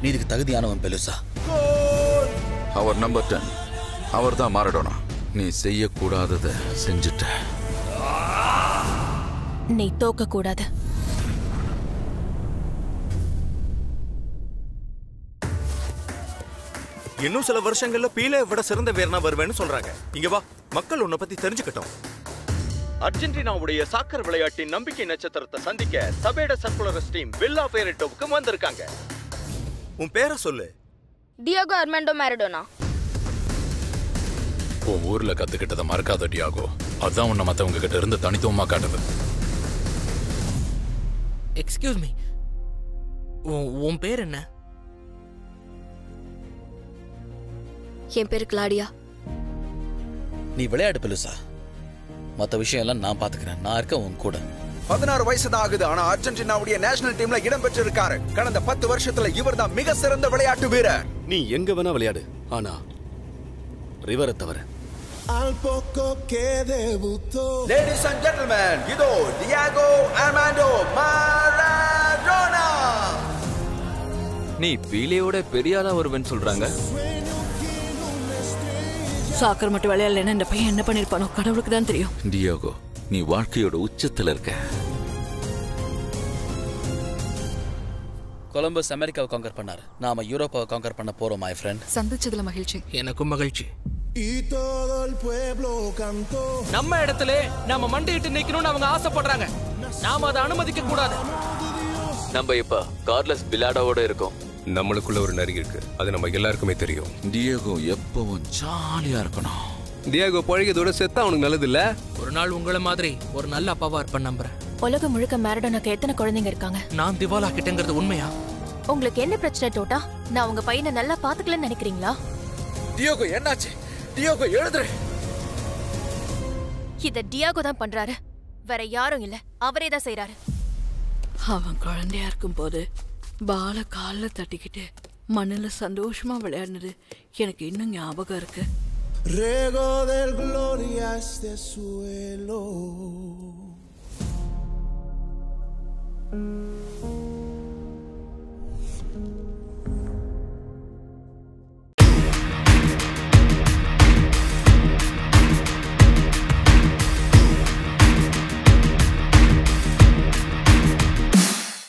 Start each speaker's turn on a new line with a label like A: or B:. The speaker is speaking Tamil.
A: நீ இதுக்கு தகுதியானவன் பெலுசா
B: அவர் நம்பர் டென் அவர் தான் மாரடோனா நீ செய்யக்கூடாததை செஞ்சுட்ட
C: நீ தோக்க கூடாது
D: இன்னும் சில வருஷங்கள்ல பீலே விட சிறந்த வீரனா வருவேன்னு சொல்றாங்க இங்க வா மக்கள் உன்னை பத்தி தெரிஞ்சுக்கட்டும் அர்ஜென்டினாவுடைய சாக்கர் விளையாட்டின் நம்பிக்கை நட்சத்திரத்தை சந்திக்க சபேட சர்க்குலரஸ் டீம் வில்லா பேரிட்டோவுக்கு வந்திருக்காங்க உன் பேரை சொல்லு
E: டியோகோ அர்மாண்டோ மேரடோனா
F: உன் ஊர்ல கத்துக்கிட்டதை மறக்காத டியாகோ அதான் உன்னை மத்தவங்க கிட்ட இருந்து தனித்துவமா காட்டுது
G: எக்ஸ்கியூஸ் மீ உன் பேர் என்ன
C: என் பேரு கிளாடியா
A: நீ விளையாடு பெலுசா மற்ற விஷயம் எல்லாம் நான் பாத்துக்கிறேன் நான் இருக்கேன் உன் கூட
H: பதினாறு வயசு தான் ஆகுது ஆனா அர்ஜென்டினாவுடைய நேஷனல் டீம்ல இடம் பெற்றிருக்காரு கடந்த பத்து வருஷத்துல இவர் தான் மிக சிறந்த விளையாட்டு வீரர்
I: நீ எங்க வேணா விளையாடு ஆனா ரிவரை தவிர
J: Al poco que debutó.
H: Ladies and gentleman இதோ டியாகோ ஆர்மாண்டோ மாரடோனா
K: நீ பீலியோட பெரிய ஆளா வருவேன்னு சொல்றாங்க
L: சாக்கர் மட்டும் விளையாடலன்னா இந்த பையன் என்ன பண்ணிருப்பானோ கடவுளுக்கு தான் தெரியும்
B: டியோகோ நீ வாழ்க்கையோட உச்சத்துல இருக்க
A: கொலம்பஸ் அமெரிக்காவை காங்கர் பண்ணாரு நாம யூரோப்பாவை காங்கர் பண்ண போறோம் மை ஃப்ரெண்ட்
M: சந்திச்சதுல மகிழ்ச்சி
G: எனக்கும் மகிழ்ச்சி
J: Y todo el pueblo cantó.
G: நம்ம இடத்துல நம்ம மண்டியிட்டு நிக்கணும்னு அவங்க ஆசைப்படுறாங்க நாம அதை அனுமதிக்க கூடாது
K: நம்ம இப்ப கார்லஸ் பிலாடாவோட இருக்கோம்
I: நம்மளுக்குள்ள ஒரு நரி இருக்கு அது நம்ம எல்லாருக்குமே தெரியும்
B: டியோகோ எப்பவும் ஜாலியா இருக்கணும்
I: டியாகோ பழகியதோட செத்தா அவனுக்கு நல்லது இல்ல
G: ஒரு நாள் உங்களை மாதிரி ஒரு நல்ல அப்பாவா இருப்பேன் நம்புறேன்
C: உலகம் முழுக்க மேரடோனாக்கு எத்தனை குழந்தைங்க இருக்காங்க
G: நான் திவாலா கிட்டங்கிறது உண்மையா
C: உங்களுக்கு என்ன பிரச்சனை டோட்டா நான் உங்க பையனை நல்லா பாத்துக்கலன்னு நினைக்கிறீங்களா
A: டியோகோ என்னாச்சு டியோகோ எழுதுரு
C: இத டியாகோ தான் பண்றாரு வேற யாரும் இல்ல அவரே தான் செய்யறாரு
L: அவன் குழந்தையா இருக்கும்போது பால காலில் தட்டிக்கிட்டு மண்ணுல சந்தோஷமா விளையாடினது எனக்கு இன்னும் ஞாபகம் இருக்கு
J: Rego del gloria este suelo.